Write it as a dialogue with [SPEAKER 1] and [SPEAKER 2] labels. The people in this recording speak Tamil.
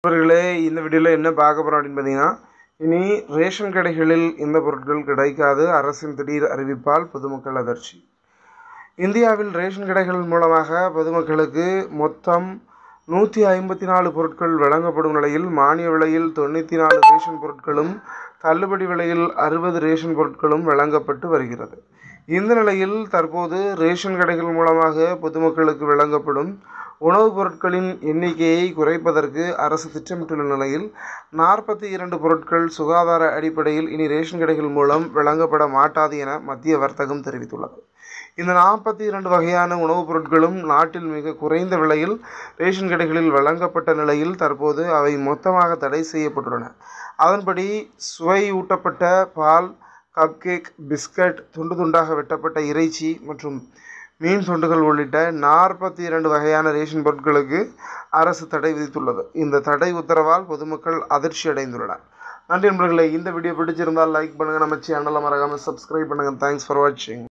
[SPEAKER 1] நண்பர்களே இந்த வீடியோவில் என்ன பார்க்க போகிறோம் அப்படின்னு பார்த்தீங்கன்னா இனி ரேஷன் கடைகளில் இந்த பொருட்கள் கிடைக்காது அரசின் திடீர் அறிவிப்பால் பொதுமக்கள் அதிர்ச்சி இந்தியாவில் ரேஷன் கடைகள் மூலமாக பொதுமக்களுக்கு மொத்தம் நூற்றி ஐம்பத்தி நாலு பொருட்கள் வழங்கப்படும் நிலையில் மானிய விலையில் தொண்ணூற்றி நாலு ரேஷன் பொருட்களும் தள்ளுபடி விலையில் அறுபது ரேஷன் பொருட்களும் வழங்கப்பட்டு வருகிறது இந்த நிலையில் தற்போது ரேஷன் கடைகள் மூலமாக பொதுமக்களுக்கு வழங்கப்படும் உணவுப் பொருட்களின் எண்ணிக்கையை குறைப்பதற்கு அரசு திட்டமிட்டுள்ள நிலையில் நாற்பத்தி இரண்டு பொருட்கள் சுகாதார அடிப்படையில் இனி ரேஷன் கடைகள் மூலம் வழங்கப்பட மாட்டாது என மத்திய வர்த்தகம் தெரிவித்துள்ளது இந்த நாற்பத்தி இரண்டு வகையான உணவுப் பொருட்களும் நாட்டில் மிக குறைந்த விலையில் ரேஷன் கடைகளில் வழங்கப்பட்ட நிலையில் தற்போது அவை மொத்தமாக தடை செய்யப்பட்டுள்ளன அதன்படி சுவையூட்டப்பட்ட பால் கப்கேக் பிஸ்கட் துண்டு துண்டாக வெட்டப்பட்ட இறைச்சி மற்றும் மீன் துண்டுகள் உள்ளிட்ட நாற்பத்தி இரண்டு வகையான ரேஷன் பொருட்களுக்கு அரசு தடை விதித்துள்ளது இந்த தடை உத்தரவால் பொதுமக்கள் அதிர்ச்சி அடைந்துள்ளனர் நன்றி நண்பர்களே இந்த வீடியோ பிடிச்சிருந்தால் லைக் பண்ணுங்கள் நம்ம சேனலை மறக்காமல் சப்ஸ்கிரைப் பண்ணுங்கள் தேங்க்ஸ் ஃபார் வாட்சிங்